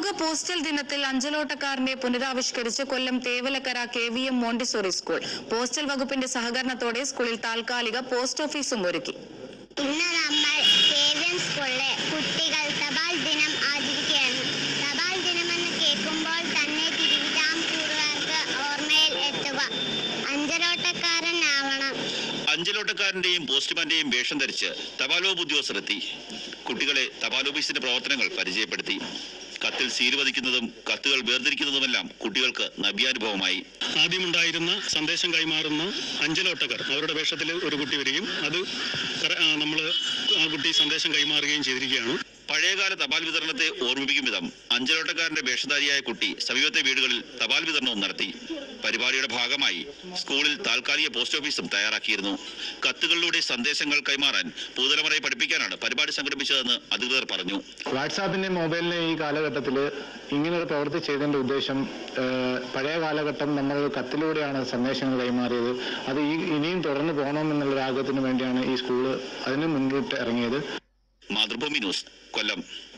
ലോക പോസ്റ്റൽ ദിനത്തിൽ അഞ്ചലോട്ടക്കാരനെ പുനരാവിഷ്കരിച്ച് Kollam Thevalakkara K V M Montessori school postal വകുപ്പിന്റെ സഹകരണത്തോടെ സ്കൂളിൽ താൽക്കാലിക പോസ്റ്റ് ഓഫീസും ഒരുക്കി ഇന്ന് നമ്മൾ സേവ്യൻ സ്കൂളിലെ കുട്ടികൾ തപാൽ ദിനം ആചരിക്കുകയാണ് തപാൽ ദിനമെന്ന് കേൾക്കുമ്പോൾ തന്നെ തിരുവിതാംകൂറുകാർക്ക് ഓർമ്മയിൽ എത്തുക അഞ്ചലോട്ടക്കാരനാവണം അഞ്ചലോട്ടക്കാരന്റെയും പോസ്റ്റ്മാന്റെയും വേഷം ധരിച്ച് തപാലോപ് ഉദ്യോഗസ്ഥരെത്തി കുട്ടികളെ തപാലോഫീസിന്റെ പ്രവർത്തനങ്ങൾ പരിചയപ്പെടുത്തി കത്തിൽ സീൽ വധിക്കുന്നതും കത്തുകൾ വേർതിരിക്കുന്നതുമെല്ലാം കുട്ടികൾക്ക് നവ്യാനുഭവമായി ആദ്യമുണ്ടായിരുന്ന സന്ദേശം കൈമാറുന്ന അഞ്ചലോട്ടക്കാർ അവരുടെ വേഷത്തിൽ ഒരു കുട്ടി വരികയും അത് നമ്മൾ ആ കുട്ടി സന്ദേശം കൈമാറുകയും ചെയ്തിരിക്കുകയാണ് പഴയകാല തപാൽ വിതരണത്തെ ഓർമ്മിപ്പിക്കും വിധം അഞ്ചലോട്ടക്കാരന്റെ വേഷധാരിയായ കുട്ടി സമീപത്തെ വീടുകളിൽ തപാൽ വിതരണവും നടത്തി പരിപാടിയുടെ ഭാഗമായി സ്കൂളിൽ താൽക്കാലിക പോസ്റ്റ് ഓഫീസും തയ്യാറാക്കിയിരുന്നു കത്തുകളിലൂടെ സന്ദേശങ്ങൾ കൈമാറാൻ പുതുതലമുറയെ പഠിപ്പിക്കാനാണ് പരിപാടി സംഘടിപ്പിച്ചതെന്ന് അധികൃതർ പറഞ്ഞു വാട്സാപ്പിന്റെ മൊബൈലിനെ ഈ കാലഘട്ടത്തിൽ ഇങ്ങനൊരു പ്രവൃത്തി ചെയ്തതിന്റെ ഉദ്ദേശം ഏഹ്, പഴയ കാലഘട്ടം നമ്മൾ കത്തിലൂടെയാണ് സന്ദേശങ്ങൾ കൈമാറിയത് അത് ഈ ഇനിയും തുടർന്ന് പോകണമെന്നുള്ള ആഗ്രഹത്തിന് വേണ്ടിയാണ് ഈ സ്കൂള് അതിന് മുൻകൂട്ട് ഇറങ്ങിയത് മാതൃഭൂമി ന്യൂസ് കൊല്ലം